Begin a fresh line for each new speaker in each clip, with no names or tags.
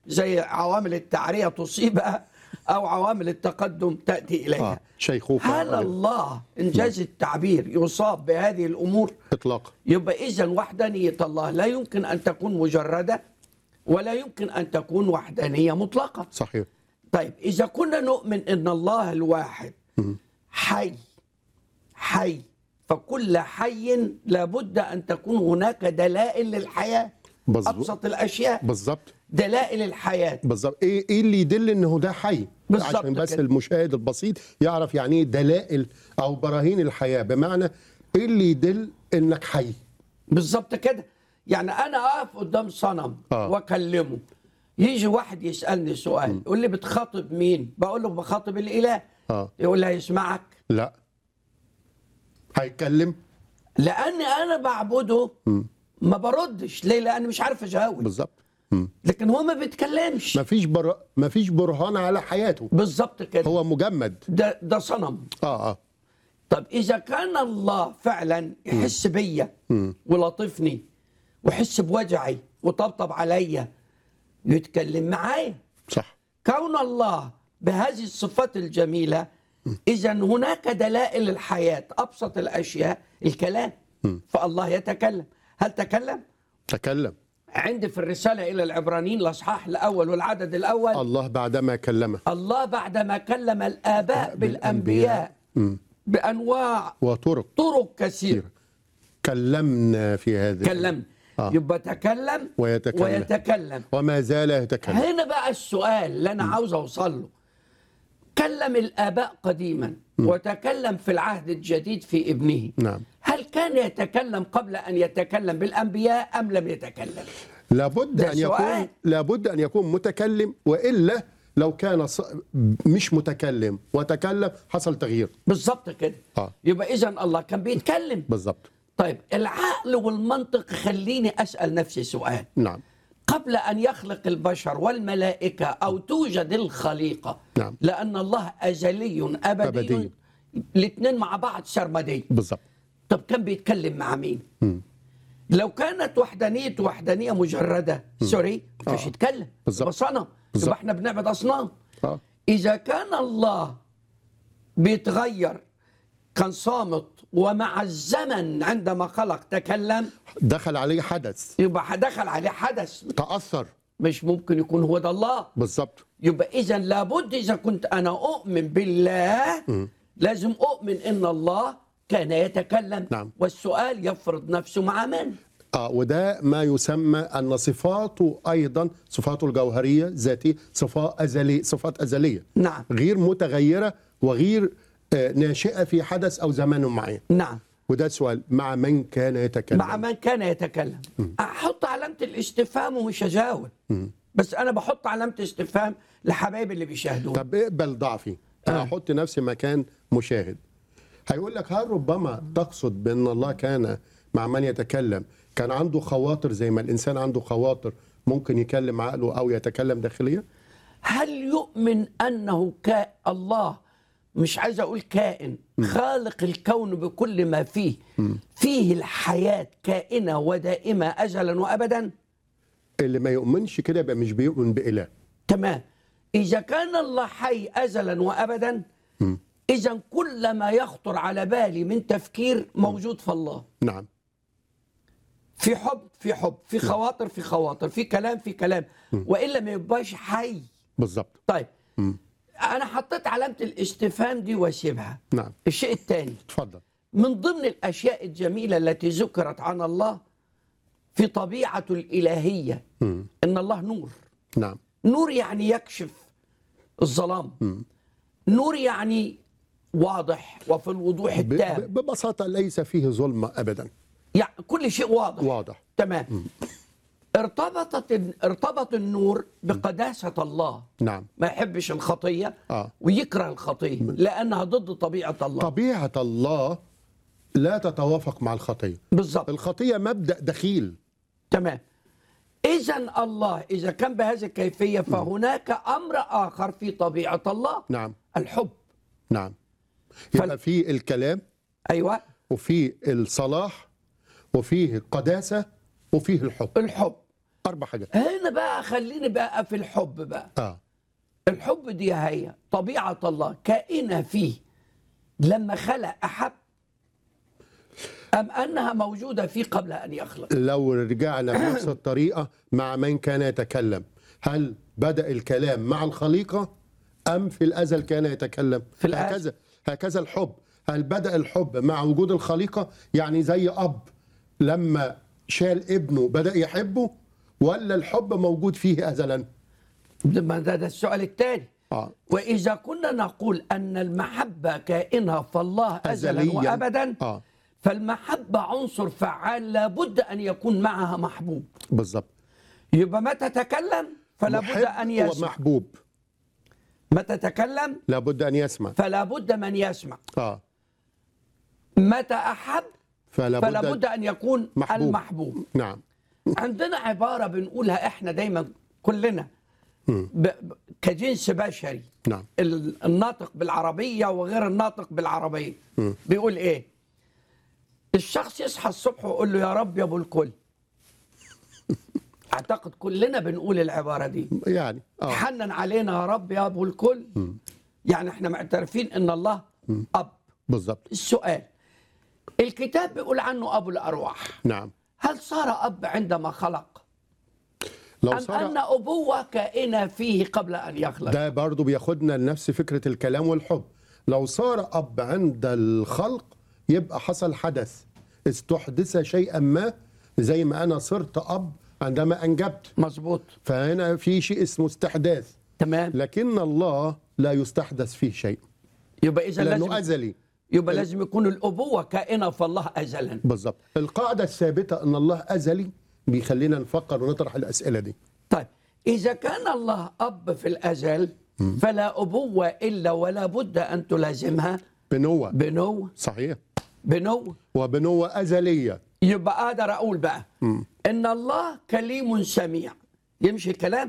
زي عوامل التعرية تصيبها أو عوامل التقدم تأتي إليها
اه شيخوخه
هل
آه،
الله إنجاز التعبير يصاب بهذه الأمور
اطلاقا
يبقى إذا وحدانية الله لا يمكن أن تكون مجردة ولا يمكن أن تكون وحدانية مطلقة
صحيح
طيب إذا كنا نؤمن أن الله الواحد حي حي فكل حي لابد أن تكون هناك دلائل للحياة
مظبوط.
أبسط الأشياء
بالظبط
دلائل الحياة
بالظبط ايه ايه اللي يدل انه ده حي
بالظبط
عشان بس
كده.
المشاهد البسيط يعرف يعني ايه دلائل او براهين الحياه بمعنى ايه اللي يدل انك حي
بالظبط كده يعني أنا أقف قدام صنم
آه.
وأكلمه يجي واحد يسألني سؤال يقول لي بتخاطب مين بقول له بخاطب الإله
اه
يقول لي هيسمعك
لا هيتكلم
لأني أنا بعبده ما بردش ليه لأني مش عارف أجاوب
بالظبط مم.
لكن هو ما بيتكلمش
مفيش بر... مفيش برهان على حياته
بالظبط كده
هو مجمد
ده ده صنم
اه اه
طب اذا كان الله فعلا يحس بيا ولطفني ويحس بوجعي وطبطب عليا يتكلم معايا
صح
كون الله بهذه الصفات الجميله اذا هناك دلائل الحياه ابسط الاشياء الكلام فالله يتكلم هل تكلم
تكلم
عندي في الرساله الى العبرانيين الاصحاح الاول والعدد الاول
الله بعدما كلمه
الله بعدما كلم الآباء بالأنبياء بأنواع
وطرق
طرق كثيرة
كلمنا في هذا
كلم
آه.
يبقى تكلم
ويتكلم.
ويتكلم
وما زال يتكلم
هنا بقى السؤال اللي أنا عاوز أوصل له كلم الآباء قديما وتكلم في العهد الجديد في ابنه
نعم
هل كان يتكلم قبل أن يتكلم بالأنبياء أم لم يتكلم
لابد
ده
ان يكون
سؤال.
لابد ان يكون متكلم والا لو كان ص... مش متكلم وتكلم حصل تغيير
بالظبط كده
آه.
يبقى إذا الله كان بيتكلم
بالظبط
طيب العقل والمنطق خليني أسأل نفسي سؤال
نعم
قبل أن يخلق البشر والملائكة أو توجد الخليقة
نعم.
لأن الله أزلي أبدي,
أبدي.
أبدي. الاثنين مع بعض سرمدي
بالظبط
طب كان بيتكلم مع مين لو كانت وحدانية وحدانية مجردة سوري مش
آه.
يتكلم
بالظبط.
يبقى صنم
بالظبط.
يبقى احنا بنعبد أصنام
اه
إذا كان الله بيتغير كان صامت ومع الزمن عندما خلق تكلم
دخل عليه حدث
يبقى دخل عليه حدث
تاثر
مش ممكن يكون هو ده الله
بالظبط
يبقى اذا لابد اذا كنت انا اؤمن بالله لازم اؤمن ان الله كان يتكلم
نعم.
والسؤال يفرض نفسه مع من
اه وده ما يسمى ان صفاته ايضا صفاته الجوهريه ذاتيه صفات ازليه صفات ازليه
نعم
غير متغيره وغير آه، ناشئه في حدث او زمان معين
نعم
وده السؤال مع من كان يتكلم
مع من كان يتكلم احط علامه الاستفهام ومش هجاوب بس انا بحط علامه استفهام لحبايبي اللي بيشاهدوني
طب اقبل ضعفي انا
آه.
احط نفسي مكان مشاهد هيقول لك هل ربما تقصد بان الله كان مع من يتكلم كان عنده خواطر زي ما الانسان عنده خواطر ممكن يكلم عقله او يتكلم داخليا
هل يؤمن انه كا الله مش عايز اقول كائن خالق الكون بكل ما فيه فيه الحياه كائنه ودائمه ازلا وابدا
اللي ما يؤمنش كده يبقى مش بيؤمن باله
تمام اذا كان الله حي ازلا وابدا اذا كل ما يخطر على بالي من تفكير موجود في الله
نعم
في حب في حب في خواطر في خواطر في كلام في كلام والا ما يبقاش حي
بالظبط
طيب انا حطيت علامه الاستفهام دي واسيبها
نعم
الشيء الثاني
اتفضل
من ضمن الاشياء الجميله التي ذكرت عن الله في طبيعته الالهيه
مم.
ان الله نور
نعم
نور يعني يكشف الظلام نور يعني واضح وفي الوضوح
ب-
التام
ب- ببساطه ليس فيه ظلمه ابدا
يعني كل شيء واضح
واضح
تمام ارتبطت ارتبط النور بقداسه الله
نعم
ما يحبش الخطيه
آه.
ويكره الخطيه لانها ضد طبيعه الله
طبيعه الله لا تتوافق مع الخطيه
بالظبط
الخطيه مبدا دخيل
تمام اذا الله اذا كان بهذه الكيفيه فهناك امر اخر في طبيعه الله
نعم
الحب
نعم يبقى
فال-
في الكلام
ايوه
وفيه الصلاح وفيه القداسة وفيه الحب
الحب
اربع حاجات
هنا بقى خليني بقى في الحب بقى
اه
الحب دي هي طبيعة الله كائنة فيه لما خلق أحب أم أنها موجودة فيه قبل أن يخلق
لو رجعنا بنفس الطريقه مع من كان يتكلم هل بدا الكلام مع الخليقه ام في الازل كان يتكلم
في الأزل.
هكذا هكذا الحب هل بدا الحب مع وجود الخليقه يعني زي اب لما شال ابنه بدا يحبه ولا الحب موجود فيه ازلا
ده, ما ده, ده السؤال الثاني
اه
وإذا كنا نقول أن المحبة كائنة فالله أزلا
أزلياً.
وأبدا
اه
فالمحبة عنصر فعال لابد أن يكون معها محبوب
بالظبط
يبقى متى تكلم فلا بد
محب
أن يسمع
ومحبوب
متى تكلم
لابد ان يسمع
فلا بد من يسمع
اه
متى أحب
فلا
فلا
بد
بد أن يكون
محبوب.
المحبوب
نعم
عندنا عبارة بنقولها إحنا دايما كلنا
مم.
ب... ب- كجنس بشري
نعم
ال- الناطق بالعربية وغير الناطق بالعربية
مم.
بيقول إيه الشخص يصحى الصبح ويقول له يا رب يا أبو الكل أعتقد كلنا بنقول العبارة دي
يعني اه
حنن علينا يا رب يا أبو الكل يعني احنا معترفين ان الله أب
بالظبط
السؤال الكتاب بيقول عنه أبو الأرواح
نعم
هل صار أب عندما خلق
لو
أم
صار
أن أبوة كائنة فيه قبل أن يخلق
ده برضو بياخدنا لنفس فكرة الكلام والحب لو صار أب عند الخلق يبقى حصل حدث استحدث شيئا ما زي ما أنا صرت أب عندما أنجبت
مظبوط
فهنا في شيء اسمه استحداث
تمام
لكن الله لا يستحدث فيه شيء
يبقى إذا
لأنه
لازم
أزلي
يبقى لازم يكون الأبوة كائنة فالله أزلا
بالظبط القاعدة الثابتة أن الله أزلي بيخلينا نفكر ونطرح الأسئلة دي
طيب إذا كان الله أب في الأزل فلا أبوة إلا ولا بد أن تلازمها
بنوة
بنوة
صحيح
بنوة
وبنوة أزلية
يبقى أقدر أقول بقى إن الله كليم سميع يمشي الكلام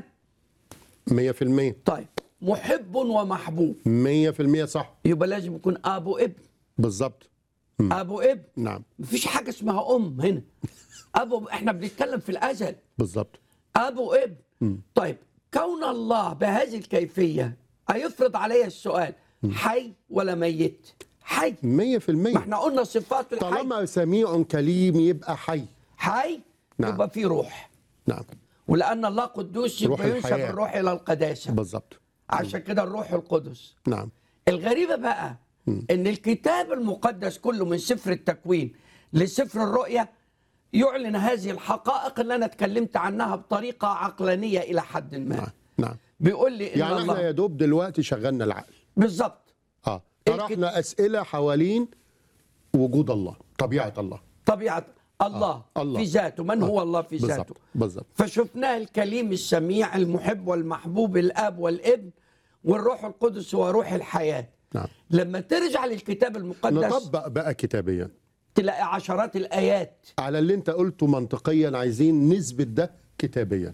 مية في المية
طيب محب ومحبوب
مية في المية صح
يبقى لازم يكون أب وابن
بالظبط
أب وابن
نعم
مفيش حاجة اسمها أم هنا أبو احنا بنتكلم في الأزل
بالظبط
أب وابن طيب كون الله بهذه الكيفية هيفرض علي السؤال حي ولا ميت حي
مية في
ما
المية
احنا قلنا صفات الحي
طالما سميع كليم يبقى حي
حي
نعم.
يبقى في روح
نعم
ولأن الله قدوس
روح
يبقى ينسب
الحياة.
الروح إلى القداسة
بالظبط
عشان كده الروح القدس
نعم
الغريبة بقى ان الكتاب المقدس كله من سفر التكوين لسفر الرؤيا يعلن هذه الحقائق اللي انا اتكلمت عنها بطريقة عقلانية الى حد ما
نعم نعم
بيقول لي ان
يعني احنا
الله
يا دوب دلوقتي شغلنا العقل
بالظبط
اه طرحنا اسئله حوالين وجود الله طبيعه الله
طبيعة الله,
آه، الله.
في ذاته من هو الله في ذاته
بالظبط بالظبط
فشفناه الكليم السميع المحب والمحبوب الاب والابن والروح القدس هو روح الحياة
نعم
لما ترجع للكتاب المقدس
نطبق بقى كتابيا
تلاقي عشرات الايات
على اللي انت قلته منطقيا عايزين نثبت ده كتابيا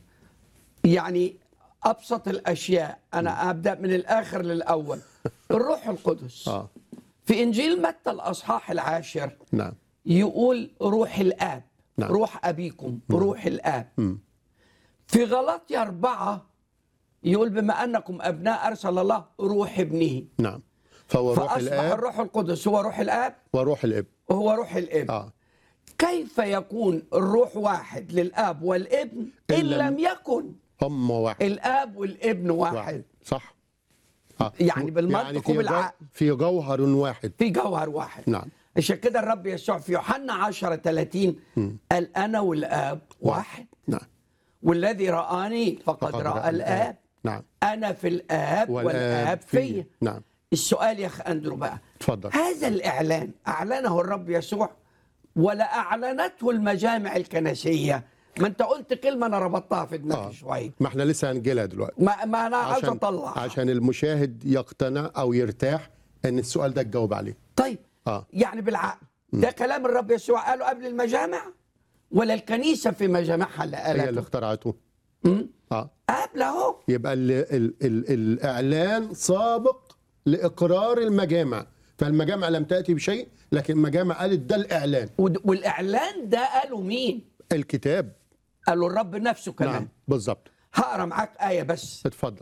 يعني ابسط الاشياء انا ابدا من الاخر للاول الروح القدس
اه
في انجيل متى الاصحاح العاشر
نعم
يقول روح الاب
نعم.
روح ابيكم روح الاب
مم.
في غلطي أربعة يقول بما أنكم أبناء أرسل الله روح ابنه
نعم فهو روح
فأصبح
الاب
الروح القدس هو روح الآب
وروح الاب
وهو روح الابن
اه
كيف يكون الروح واحد للآب والابن إن
إن لم-
لم يكن
هم واحد
الآب والابن واحد,
واحد صح آه.
يعني بالمنطق
يعني في جو-
وبالعقل.
في جوهر واحد
في جوهر واحد
نعم
عشان كده الرب يسوع في يوحنا 10 30 قال أنا والآب واحد
نعم
والذي رآني فقد,
فقد
رأى الآب
نعم
أنا في الآب والآب فيا
نعم
السؤال يا أخ أندرو بقى
اتفضل
هذا الإعلان أعلنه الرب يسوع ولا أعلنته المجامع الكنسية ما أنت قلت كلمة أنا ربطتها في دماغي
آه.
شوية
ما احنا لسه هنجيلها دلوقتي
ما, ما أنا عايز
عشان
أطلع
عشان المشاهد يقتنع او يرتاح ان السؤال ده تجاوب عليه
طيب
اه
يعني بالعقل ده كلام الرب يسوع قاله قبل المجامع ولا الكنيسة في مجامعها اللي
هي اللي
قالته
اخترعته
مم؟
اه
قبل أهو
يبقى ال ال ال الاعلان سابق لاقرار المجامع فالمجامع لم تاتي بشيء لكن المجامع قالت ده الاعلان
ود- والإعلان ده قاله مين
الكتاب
قالوا الرب نفسه كمان
نعم بالظبط
هقرا معاك ايه بس
اتفضل